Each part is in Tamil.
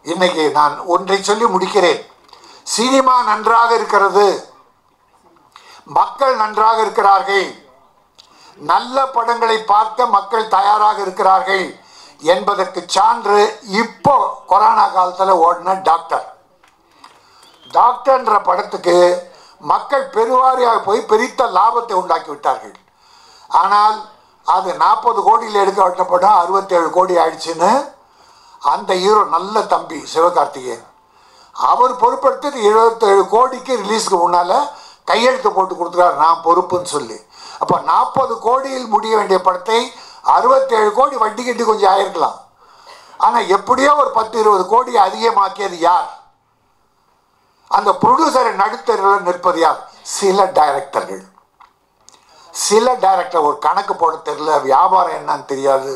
இன்னைக்கு நான் ஒன்றை சொல்லி முடிக்கிறேன் சினிமா நன்றாக இருக்கிறது மக்கள் நன்றாக இருக்கிறார்கள் நல்ல படங்களை பார்க்க மக்கள் தயாராக இருக்கிறார்கள் என்பதற்கு சான்று இப்போ கொரோனா காலத்தில் ஓடின டாக்டர் டாக்டர்ன்ற படத்துக்கு மக்கள் பெருவாரியாக போய் பெரித்த லாபத்தை உண்டாக்கி விட்டார்கள் ஆனால் அது நாற்பது கோடியில் எடுக்கப்பட்ட படம் அறுபத்தேழு கோடி ஆயிடுச்சுன்னு அந்த ஹீரோ நல்ல தம்பி சிவகார்த்திகேயன் அவர் பொறுப்படுத்தி இருபத்தேழு கோடிக்கு ரிலீஸ்க்கு முன்னால் கையெழுத்து போட்டு கொடுத்துறாரு நான் பொறுப்புன்னு சொல்லி அப்போ நாற்பது கோடியில் முடிய வேண்டிய படத்தை அறுபத்தேழு கோடி வட்டி கட்டி கொஞ்சம் ஆயிருக்கலாம் ஆனால் எப்படியோ ஒரு பத்து இருபது கோடி அதிகமாக்கியது யார் அந்த ப்ரொடியூசரை நடுத்தரில் நிற்பது யார் சில டைரக்டர்கள் சில டைரக்டர் ஒரு கணக்கு போட தெரியல வியாபாரம் என்னன்னு தெரியாது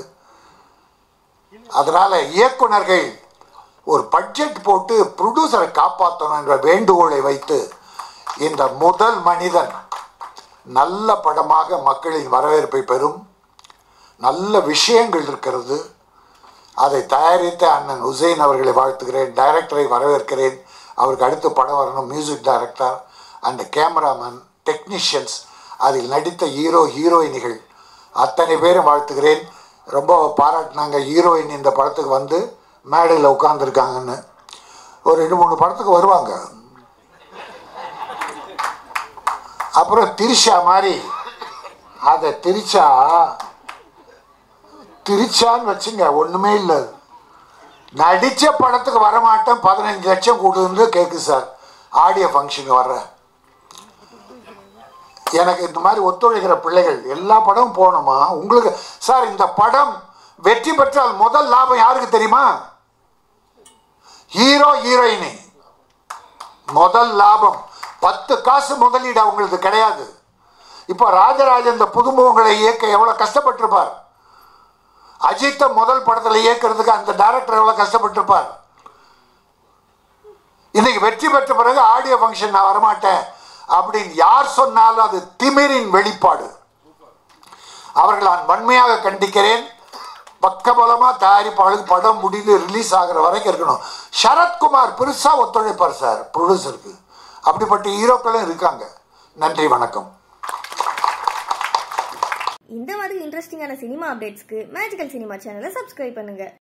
அதனால இயக்குனர்கள் ஒரு பட்ஜெட் போட்டு ப்ரொடியூசரை காப்பாற்றணும் என்ற வேண்டுகோளை வைத்து இந்த முதல் மனிதன் நல்ல படமாக மக்களின் வரவேற்பை பெறும் நல்ல விஷயங்கள் இருக்கிறது அதை தயாரித்த அண்ணன் உசைன் அவர்களை வாழ்த்துகிறேன் டைரக்டரை வரவேற்கிறேன் அவருக்கு அடுத்து படம் வரணும் மியூசிக் டைரக்டர் அந்த கேமராமேன் டெக்னீஷியன்ஸ் அதில் நடித்த ஹீரோ ஹீரோயினிகள் அத்தனை பேரும் வாழ்த்துகிறேன் ரொம்ப பாராட்டினாங்க ஹீரோயின் இந்த படத்துக்கு வந்து மேடையில் உட்காந்துருக்காங்கன்னு ஒரு ரெண்டு மூணு படத்துக்கு வருவாங்க அப்புறம் திரிஷா மாதிரி அதை திரிச்சா திரிச்சான்னு வச்சுங்க ஒன்றுமே இல்லை நடித்த படத்துக்கு வரமாட்டேன் பதினஞ்சு லட்சம் கொடுன்னு கேட்கு சார் ஆடியோ ஃபங்க்ஷனுக்கு வர்றேன் எனக்கு இந்த மாதிரி ஒத்துழைக்கிற பிள்ளைகள் எல்லா படமும் போகணுமா உங்களுக்கு சார் இந்த படம் வெற்றி பெற்றால் முதல் லாபம் யாருக்கு தெரியுமா ஹீரோ ஹீரோயினி முதல் லாபம் பத்து காசு முதலீடு அவங்களுக்கு கிடையாது இப்போ ராஜராஜன் இந்த புதுமுகங்களை இயக்க எவ்வளோ கஷ்டப்பட்டிருப்பார் அஜித்தை முதல் படத்தில் இயக்கிறதுக்கு அந்த டைரக்டர் எவ்வளோ கஷ்டப்பட்டிருப்பார் இன்னைக்கு வெற்றி பெற்ற பிறகு ஆடியோ ஃபங்க்ஷன் நான் வரமாட்டேன் அப்படின்னு யார் சொன்னாலும் அது திமிரின் வெளிப்பாடு அவர்கள் நான் வன்மையாக கண்டிக்கிறேன் பக்கபலமாக தயாரிப்பாளருக்கு படம் முடிந்து ரிலீஸ் ஆகிற வரைக்கும் இருக்கணும் சரத்குமார் பெருசாக ஒத்துழைப்பார் சார் ப்ரொடியூசருக்கு அப்படிப்பட்ட ஹீரோக்களும் இருக்காங்க நன்றி வணக்கம் இந்த மாதிரி இன்ட்ரெஸ்டிங்கான சினிமா அப்டேட்ஸ்க்கு மேஜிக்கல் சினிமா சேனலை சப்ஸ்கிரைப் பண்ணுங்க